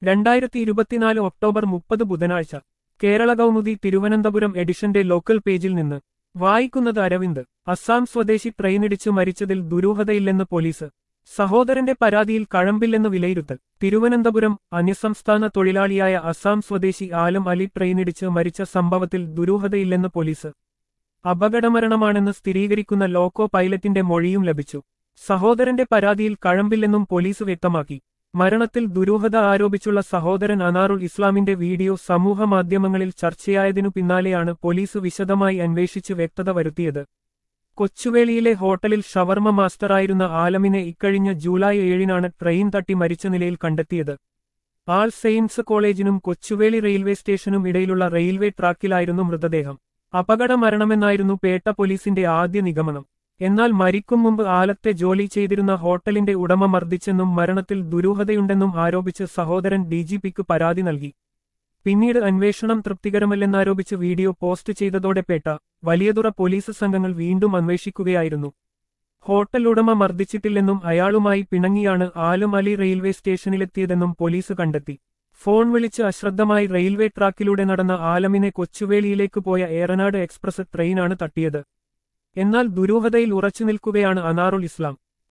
രണ്ടായിരത്തി ഇരുപത്തിനാല് ഒക്ടോബർ മുപ്പത് ബുധനാഴ്ച കേരള കൗമുദി തിരുവനന്തപുരം എഡിഷന്റെ ലോക്കൽ പേജിൽ നിന്ന് വായിക്കുന്നത് അരവിന്ദ് അസ്സാം സ്വദേശി ട്രെയിനിടിച്ചു മരിച്ചതിൽ ദുരൂഹതയില്ലെന്ന് പോലീസ് സഹോദരന്റെ പരാതിയിൽ കഴമ്പില്ലെന്ന് വിലയിരുത്തൽ തിരുവനന്തപുരം അന്യസംസ്ഥാന തൊഴിലാളിയായ അസ്സാം സ്വദേശി ആലം അലി ട്രെയിനിടിച്ച് മരിച്ച സംഭവത്തിൽ ദുരൂഹതയില്ലെന്ന് പോലീസ് അപകടമരണമാണെന്ന് സ്ഥിരീകരിക്കുന്ന ലോക്കോ പൈലറ്റിന്റെ മൊഴിയും ലഭിച്ചു സഹോദരന്റെ പരാതിയിൽ കഴമ്പില്ലെന്നും പോലീസ് വ്യക്തമാക്കി മരണത്തിൽ ദുരൂഹത ആരോപിച്ചുള്ള സഹോദരൻ അനാറുൽ ഇസ്ലാമിന്റെ വീഡിയോ സമൂഹമാധ്യമങ്ങളിൽ ചർച്ചയായതിനു പിന്നാലെയാണ് പോലീസ് വിശദമായി അന്വേഷിച്ച് വ്യക്തത വരുത്തിയത് കൊച്ചുവേളിയിലെ ഹോട്ടലിൽ ഷവർമ മാസ്റ്ററായിരുന്ന ആലമിനെ ഇക്കഴിഞ്ഞ ജൂലൈ ഏഴിനാണ് ട്രെയിൻ തട്ടി മരിച്ച നിലയിൽ കണ്ടെത്തിയത് ആൾ സെയിൻസ് കോളേജിനും കൊച്ചുവേളി റെയിൽവേ സ്റ്റേഷനും ഇടയിലുള്ള റെയിൽവേ ട്രാക്കിലായിരുന്നു മൃതദേഹം അപകട മരണമെന്നായിരുന്നു പേട്ട പോലീസിന്റെ ആദ്യ നിഗമനം എന്നാൽ മരിക്കും മുമ്പ് ആലത്തെ ജോലി ചെയ്തിരുന്ന ഹോട്ടലിന്റെ ഉടമ മർദ്ദിച്ചെന്നും മരണത്തിൽ ദുരൂഹതയുണ്ടെന്നും ആരോപിച്ച് സഹോദരൻ ഡിജിപിക്ക് പരാതി നൽകി പിന്നീട് അന്വേഷണം തൃപ്തികരമല്ലെന്നാരോപിച്ച് വീഡിയോ പോസ്റ്റ് ചെയ്തതോടെ പേട്ട വലിയതുറ പോലീസ് സംഘങ്ങൾ വീണ്ടും അന്വേഷിക്കുകയായിരുന്നു ഹോട്ടൽ ഉടമ മർദ്ദിച്ചിട്ടില്ലെന്നും അയാളുമായി പിണങ്ങിയാണ് ആലും അലി റെയിൽവേ സ്റ്റേഷനിലെത്തിയതെന്നും പോലീസ് കണ്ടെത്തി ഫോൺ വിളിച്ച് അശ്രദ്ധമായി റെയിൽവേ ട്രാക്കിലൂടെ നടന്ന ആലമിനെ കൊച്ചുവേളിയിലേക്ക് പോയ ഏറനാട് എക്സ്പ്രസ് ട്രെയിനാണ് തട്ടിയത് എന്നാൽ ദുരൂഹതയിൽ ഉറച്ചു നിൽക്കുകയാണ് അനാറുൽ ഇസ്ലാം